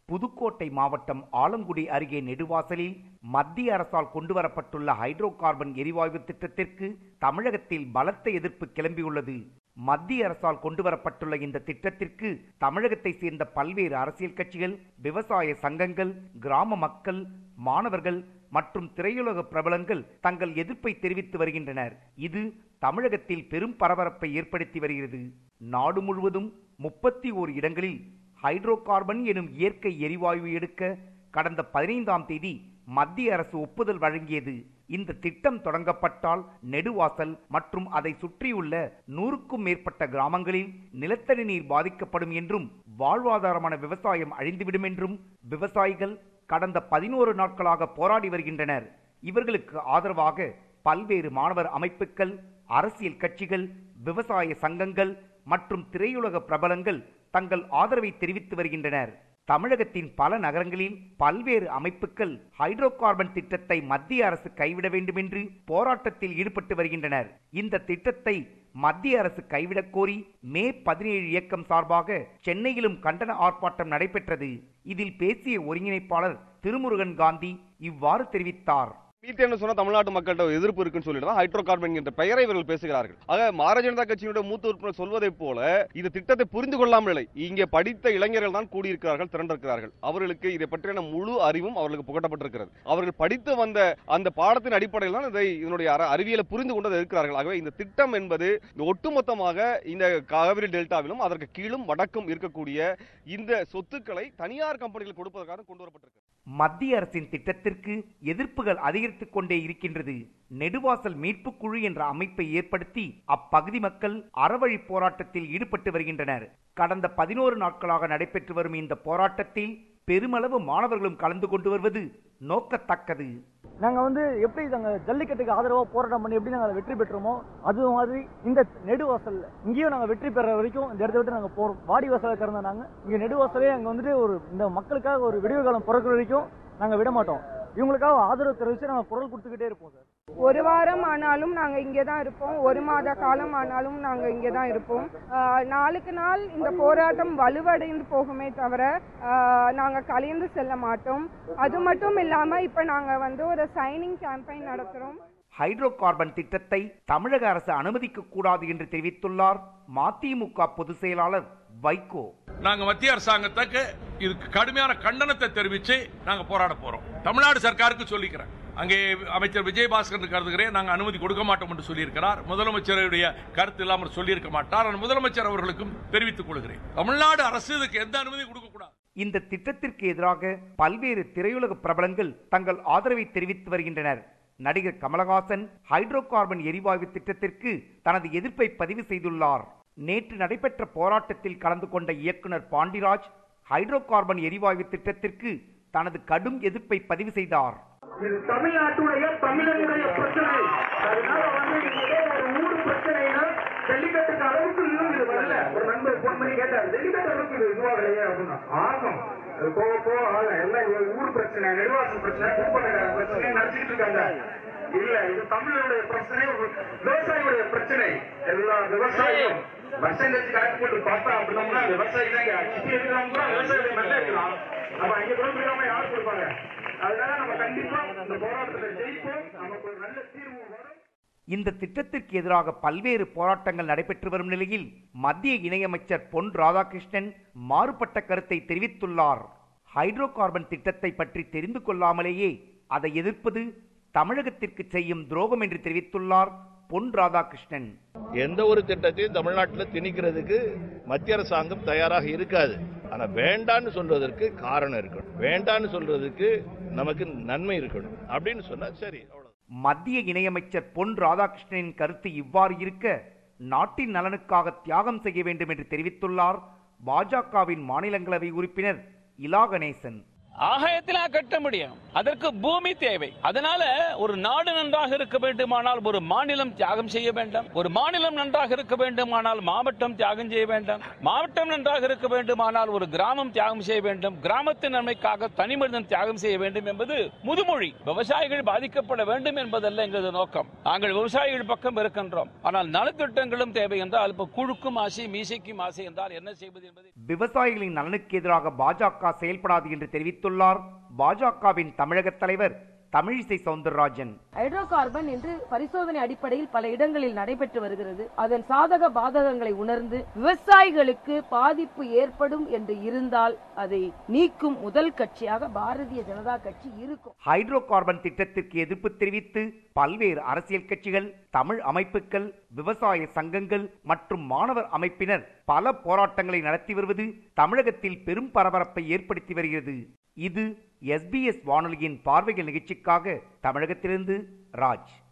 புதுக்கோட்டை மாவட்டம் ஆலங்குடி அருகே நெடுவாசலில் மத்திய அரசால் கொண்டுவரப்பட்டுள்ள ஹைட்ரோ கார்பன் எரிவாயு திட்டத்திற்கு தமிழகத்தில் பலத்த எதிர்ப்பு கிளம்பியுள்ளது மத்திய அரசால் கொண்டுவரப்பட்டுள்ள இந்த திட்டத்திற்கு தமிழகத்தை சேர்ந்த பல்வேறு அரசியல் கட்சிகள் விவசாய சங்கங்கள் கிராம மக்கள் மாணவர்கள் மற்றும் திரையுலக பிரபலங்கள் தங்கள் எதிர்ப்பை தெரிவித்து வருகின்றனர் இது தமிழகத்தில் பெரும் பரபரப்பை ஏற்படுத்தி வருகிறது நாடு முழுவதும் முப்பத்தி ஓர் இடங்களில் ஹைட்ரோ கார்பன் எனும் இயற்கை எரிவாயு எடுக்க கடந்த பதினைந்தாம் தேதி மத்திய அரசு ஒப்புதல் வழங்கியது இந்த திட்டம் தொடங்கப்பட்டால் நெடுவாசல் மற்றும் அதை சுற்றியுள்ள நூறுக்கும் மேற்பட்ட கிராமங்களில் நிலத்தடி நீர் பாதிக்கப்படும் என்றும் வாழ்வாதாரமான விவசாயம் அழிந்துவிடும் என்றும் விவசாயிகள் கடந்த பதினோரு நாட்களாக போராடி வருகின்றனர் இவர்களுக்கு ஆதரவாக பல்வேறு மாணவர் அமைப்புகள் அரசியல் கட்சிகள் விவசாய சங்கங்கள் மற்றும் திரையுலக பிரபலங்கள் தங்கள் ஆதரவை தெரிவித்து வருகின்றனர் தமிழகத்தின் பல நகரங்களில் பல்வேறு அமைப்புகள் ஹைட்ரோ கார்பன் திட்டத்தை மத்திய அரசு கைவிட வேண்டும் என்று போராட்டத்தில் ஈடுபட்டு வருகின்றனர் இந்த திட்டத்தை மத்திய அரசு கைவிடக் கோரி மே பதினேழு இயக்கம் சார்பாக சென்னையிலும் கண்டன ஆர்ப்பாட்டம் நடைபெற்றது இதில் பேசிய ஒருங்கிணைப்பாளர் திருமுருகன் காந்தி இவ்வாறு தெரிவித்தார் மீத்தேன் சொன்னா தமிழ்நாட்டு மக்கள்கிட்ட ஒரு எதிர்ப்பு இருக்குன்னு சொல்லிட்டு தான் ஹைட்ரோ கார்பன் என்ற பெயரை இவர்கள் பேசுகிறார்கள் ஆக பாரதிய ஜனதா கட்சியினுடைய மூத்த உறுப்பினர் சொல்வதைப் போல இந்த திட்டத்தை புரிந்து கொள்ளாமல் இல்லை இங்கே படித்த இளைஞர்கள் தான் கூடியிருக்கிறார்கள் திரண்டிருக்கிறார்கள் அவர்களுக்கு இதை பற்றியான முழு அறிவும் அவர்களுக்கு புகட்டப்பட்டிருக்கிறது அவர்கள் படித்து வந்த அந்த பாடத்தின் அடிப்படையில் தான் இதை இதனுடைய அற- அறிவியலை புரிந்து கொண்டு இருக்கிறார்கள் ஆகவே இந்த திட்டம் என்பது இந்த ஒட்டுமொத்தமாக இந்த காவிரி டெல்டாவிலும் அதற்கு கீழும் வடக்கும் இருக்கக்கூடிய இந்த சொத்துக்களை தனியார் கம்பெனிகள் கொடுப்பதற்காக கொண்டு வரப்பட்டிருக்கிறது மத்திய அரசின் திட்டத்திற்கு எதிர்ப்புகள் அதிகரித்துக் கொண்டே இருக்கின்றது நெடுவாசல் மீட்புக் குழு என்ற அமைப்பை ஏற்படுத்தி அப்பகுதி மக்கள் அறவழி போராட்டத்தில் ஈடுபட்டு வருகின்றனர் கடந்த பதினோரு நாட்களாக நடைபெற்று வரும் இந்த போராட்டத்தில் பெருமளவு மாணவர்களும் கலந்து கொண்டு வருவது நோக்கத்தக்கது நாங்கள் வந்து எப்படி நாங்கள் ஜல்லிக்கட்டுக்கு ஆதரவாக போராட்டம் பண்ணி எப்படி நாங்கள் வெற்றி பெற்றோமோ அது மாதிரி இந்த நெடுவாசலில் இங்கேயும் நாங்கள் வெற்றி பெற வரைக்கும் இந்த இடத்த விட்டு நாங்கள் போகிறோம் வாடி வாசலை திறந்த நாங்கள் இங்கே நெடுவாசலே அங்கே வந்துட்டு ஒரு இந்த மக்களுக்காக ஒரு விடிவு காலம் பிறக்கிற வரைக்கும் நாங்கள் விட மாட்டோம் இவங்களுக்காக ஆதரவு தெரிவித்து நாங்கள் குரல் கொடுத்துக்கிட்டே இருப்போம் சார் ஒரு வாரம் ஆனாலும் நாங்கள் இங்கே தான் இருப்போம் ஒரு மாத காலம் ஆனாலும் நாங்கள் இங்கே தான் இருப்போம் ஆஹ் நாளுக்கு நாள் இந்த போராட்டம் வலுவடைந்து போகுமே தவிர நாங்கள் கலைந்து செல்ல மாட்டோம் அது மட்டும் இல்லாமல் இப்போ நாங்கள் வந்து ஒரு சைனிங் கேம்பெயின் நடத்துகிறோம் ஹைட்ரோ கார்பன் திட்டத்தை தமிழக அரசு அனுமதிக்க கூடாது என்று தெரிவித்துள்ளார் மதிமுக பொதுச் செயலாளர் வைகோ நாங்க மத்திய அரசாங்கத்துக்கு இதுக்கு கடுமையான கண்டனத்தை தெரிவிச்சு நாங்க போராட போறோம் தமிழ்நாடு சர்க்காருக்கு சொல்லிக்கிறேன் அங்கே அமைச்சர் விஜயபாஸ்கர் கருதுகிறேன் நாங்க அனுமதி கொடுக்க மாட்டோம் என்று சொல்லியிருக்கிறார் முதலமைச்சருடைய கருத்து இல்லாமல் சொல்லியிருக்க மாட்டார் ஆனால் முதலமைச்சர் அவர்களுக்கும் தெரிவித்துக் கொள்கிறேன் தமிழ்நாடு அரசு இதுக்கு எந்த அனுமதி கொடுக்க கூடாது இந்த திட்டத்திற்கு எதிராக பல்வேறு திரையுலக பிரபலங்கள் தங்கள் ஆதரவை தெரிவித்து வருகின்றனர் நடிகர் கமலஹாசன் ஹைட்ரோ கார்பன் எரிவாயு திட்டத்திற்கு தனது எதிர்ப்பை பதிவு செய்துள்ளார் நேற்று நடைபெற்ற போராட்டத்தில் கலந்து கொண்ட இயக்குனர் பாண்டிராஜ் ஹைட்ரோ கார்பன் எரிவாயு திட்டத்திற்கு தனது கடும் எதிர்ப்பை பதிவு செய்தார் இது தமிழ்நாட்டுடைய தமிழனுடைய பிரச்சனை அதனால வந்து இது ஏதோ ஒரு ஊடு பிரச்சனைனா ஜல்லிக்கட்டுக்கு அளவுக்கு இன்னும் இது வரல ஒரு நண்பர் போன் பண்ணி கேட்டார் ஜல்லிக்கட்டு அளவுக்கு இது இதுவாகலையே அப்படின்னா ஆகும் அது போக போக ஆகும் எல்லாம் இது ஊர் பிரச்சனை நெடுவாசல் பிரச்சனை குப்பநகர பிரச்சனை நடத்திட்டு இருக்காங்க இல்ல இது தமிழருடைய பிரச்சனை விவசாயியுடைய பிரச்சனை எல்லா விவசாயியும் பர்சன்டேஜ் கணக்கு போட்டு பார்த்தா அப்படின்னா விவசாயி தான் சுத்தி இருக்கிறவங்க கூட விவசாயியுடைய மெல்ல இருக்கலாம் அப்ப அங்க கொடுக்காம யார் கொடுப்பாங்க அதனால நம்ம கண்டிப்பா இந்த போராட்டத்தை ஜெயிப்போம் நமக்கு ஒரு நல்ல தீர்வு வரும் இந்த திட்டத்திற்கு எதிராக பல்வேறு போராட்டங்கள் நடைபெற்று வரும் நிலையில் மத்திய இணையமைச்சர் பொன் ராதாகிருஷ்ணன் மாறுபட்ட கருத்தை தெரிவித்துள்ளார் ஹைட்ரோ கார்பன் திட்டத்தை பற்றி தெரிந்து கொள்ளாமலேயே அதை எதிர்ப்பது தமிழகத்திற்கு செய்யும் துரோகம் என்று தெரிவித்துள்ளார் பொன் ராதாகிருஷ்ணன் எந்த ஒரு திட்டத்தையும் தமிழ்நாட்டில் திணிக்கிறதுக்கு மத்திய அரசாங்கம் தயாராக இருக்காது ஆனா வேண்டான்னு சொல்றதற்கு காரணம் இருக்கணும் வேண்டான்னு சொல்றதுக்கு நமக்கு நன்மை இருக்கணும் அப்படின்னு சொன்னா சரி அவ்வளவு மத்திய இணையமைச்சர் பொன் ராதாகிருஷ்ணனின் கருத்து இவ்வாறு இருக்க நாட்டின் நலனுக்காக தியாகம் செய்ய வேண்டும் என்று தெரிவித்துள்ளார் பாஜகவின் மாநிலங்களவை உறுப்பினர் இலா கணேசன் ஆகாயத்தில் கட்ட முடியும் அதற்கு பூமி தேவை அதனால ஒரு நாடு நன்றாக இருக்க வேண்டுமானால் ஒரு மாநிலம் தியாகம் செய்ய வேண்டும் ஒரு மாநிலம் நன்றாக இருக்க வேண்டுமானால் மாவட்டம் தியாகம் செய்ய வேண்டும் மாவட்டம் நன்றாக இருக்க வேண்டுமானால் ஒரு கிராமம் தியாகம் செய்ய வேண்டும் கிராமத்தின் நன்மைக்காக தனி மனிதன் தியாகம் செய்ய வேண்டும் என்பது முதுமொழி விவசாயிகள் பாதிக்கப்பட வேண்டும் என்பதல்ல எங்களது நோக்கம் நாங்கள் விவசாயிகள் பக்கம் இருக்கின்றோம் ஆனால் நலத்திட்டங்களும் தேவை என்றால் இப்ப குழுக்கும் ஆசை மீசைக்கும் ஆசை என்றால் என்ன செய்வது என்பது விவசாயிகளின் நலனுக்கு எதிராக பாஜக செயல்படாது என்று தெரிவித்துள்ளார் பாஜகவின் தமிழக தலைவர் தமிழிசை சவுந்தரராஜன் ஹைட்ரோ கார்பன் இன்று பரிசோதனை அடிப்படையில் பல இடங்களில் நடைபெற்று வருகிறது அதன் சாதக பாதகங்களை உணர்ந்து விவசாயிகளுக்கு பாதிப்பு ஏற்படும் என்று இருந்தால் அதை நீக்கும் முதல் கட்சியாக பாரதிய ஜனதா கட்சி இருக்கும் ஹைட்ரோ கார்பன் திட்டத்திற்கு எதிர்ப்பு தெரிவித்து பல்வேறு அரசியல் கட்சிகள் தமிழ் அமைப்புகள் விவசாய சங்கங்கள் மற்றும் மாணவர் அமைப்பினர் பல போராட்டங்களை நடத்தி வருவது தமிழகத்தில் பெரும் பரபரப்பை ஏற்படுத்தி வருகிறது இது எஸ்பிஎஸ் வானொலியின் பார்வைகள் நிகழ்ச்சிக்காக தமிழகத்திலிருந்து ராஜ்